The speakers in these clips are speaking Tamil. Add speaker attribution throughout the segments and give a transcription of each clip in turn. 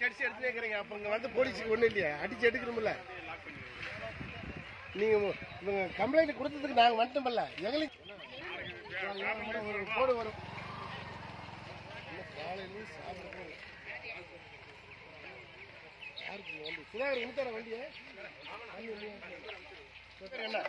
Speaker 1: அடிச்சு அடிச்சு எடுத்துட்டே இருக்கிறீங்க அப்ப இங்க வந்து போலீஸுக்கு ஒண்ணும் இல்லையா அடிச்சு எடுக்கணும்ல நீங்க மு- இவங்க கம்ப்ளைண்ட் கொடுத்ததுக்கு நாங்க வந்துட்டோம்ல எங்களுக்கு ஒரு போடு வரும் இன்னும் காலையிலயும் சாப்பிடவே இல்லை. யாருக்கு இந்த வண்டி சுதாகர் உன்னித்தான வண்டியை வண்டி இல்லையா? பேர் என்ன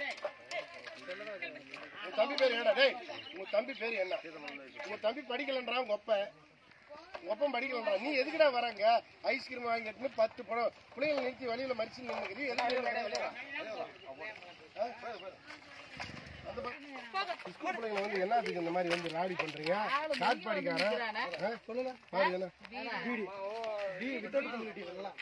Speaker 1: உங்க தம்பி பேர் என்ன டேய் உங்க தம்பி பேர் என்ன உங்க தம்பி படிக்கலன்றா உங்க அப்ப உங்க அப்பன் படிக்கலன்றா நீ எதுக்குடா வராங்க ஐஸ்கிரீம் வாங்கிட்டு பத்து படம் பிள்ளைங்களை நிறுத்தி வழியில மறிச்சு நின்னுக்குது எதுக்கு ஆ? அந்த ப- ஸ்கூல் பிள்ளைங்க வந்து என்னத்துக்கு இந்த மாதிரி வந்து ராடி பண்றீங்க காட் பாடிக்காரன் ஆ, சொல்லுங்க பாரு என்ன பீடி பீடி வித்தவுட் கம்யூனிட்டி இல்லைங்களா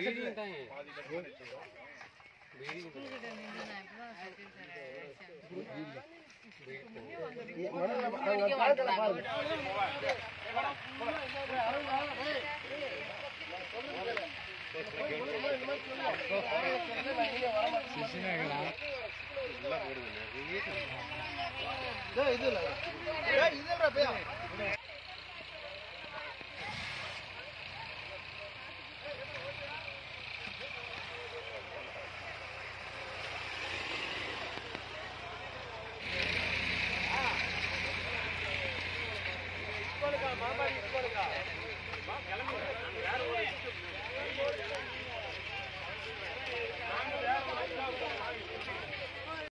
Speaker 1: நாங்க பார்க்கல பாருங்க டேய், இது இல்ல